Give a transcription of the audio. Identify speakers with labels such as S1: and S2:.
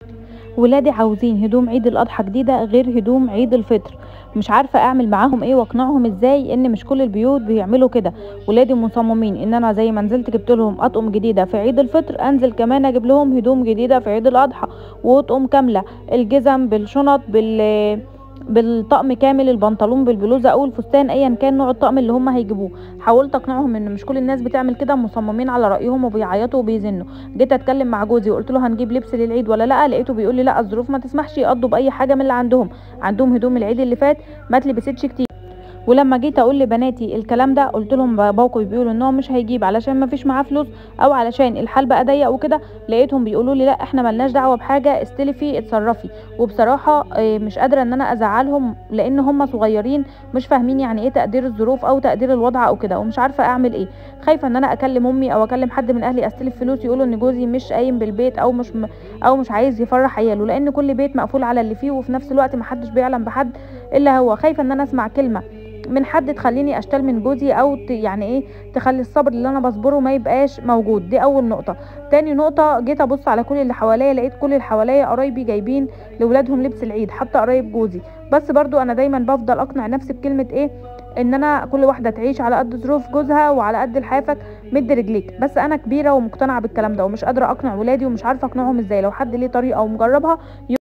S1: ولادي عاوزين هدوم عيد الاضحى جديده غير هدوم عيد الفطر مش عارفه اعمل معاهم ايه واقنعهم ازاي ان مش كل البيوت بيعملوا كده ولادي مصممين ان انا زي ما نزلت جبت لهم اطقم جديده في عيد الفطر انزل كمان اجيب لهم هدوم جديده في عيد الاضحى واطقم كامله الجزم بالشنط بال بالطقم كامل البنطلون بالبلوزه او الفستان ايا كان نوع الطقم اللي هم هيجيبوه حاولت اقنعهم ان مش كل الناس بتعمل كده مصممين على رايهم وبيعيطوا وبيزنوا جيت اتكلم مع جوزي وقلت له هنجيب لبس للعيد ولا لا لقيته بيقول لي لا الظروف ما تسمحش يقضوا باي حاجه من اللي عندهم عندهم هدوم العيد اللي فات ما اتلبستش كتير ولما جيت اقول لبناتي الكلام ده قلت لهم باباكم بيقولوا ان هو مش هيجيب علشان ما فيش معاه فلوس او علشان الحال بقى ضيق وكده لقيتهم بيقولوا لي لا احنا ملناش دعوه بحاجه استلفي اتصرفي وبصراحه آه، مش قادره ان انا ازعلهم لان هم صغيرين مش فاهمين يعني ايه تقدير الظروف او تقدير الوضع او كده ومش عارفه اعمل ايه خايفه ان انا اكلم امي او اكلم حد من اهلي استلف فلوس يقولوا ان جوزي مش قايم بالبيت او مش م... او مش عايز يفرح عياله لان كل بيت مقفول على اللي فيه وفي نفس الوقت محدش بيعلم بحد الا هو خايفه ان انا اسمع كلمه من حد تخليني اشتال من جوزي او ت- يعني ايه تخلي الصبر اللي انا بصبره ما يبقاش موجود دي اول نقطه تاني نقطه جيت ابص على كل اللي حواليا لقيت كل اللي حواليا قرايبي جايبين لاولادهم لبس العيد حتى قرايب جوزي بس برضو انا دايما بفضل اقنع نفسي بكلمه ايه ان انا كل واحده تعيش على قد ظروف جوزها وعلى قد لحافك مد رجليك بس انا كبيره ومقتنعه بالكلام ده ومش قادره اقنع ولادي ومش عارفه اقنعهم ازاي لو حد ليه طريقه ومجربها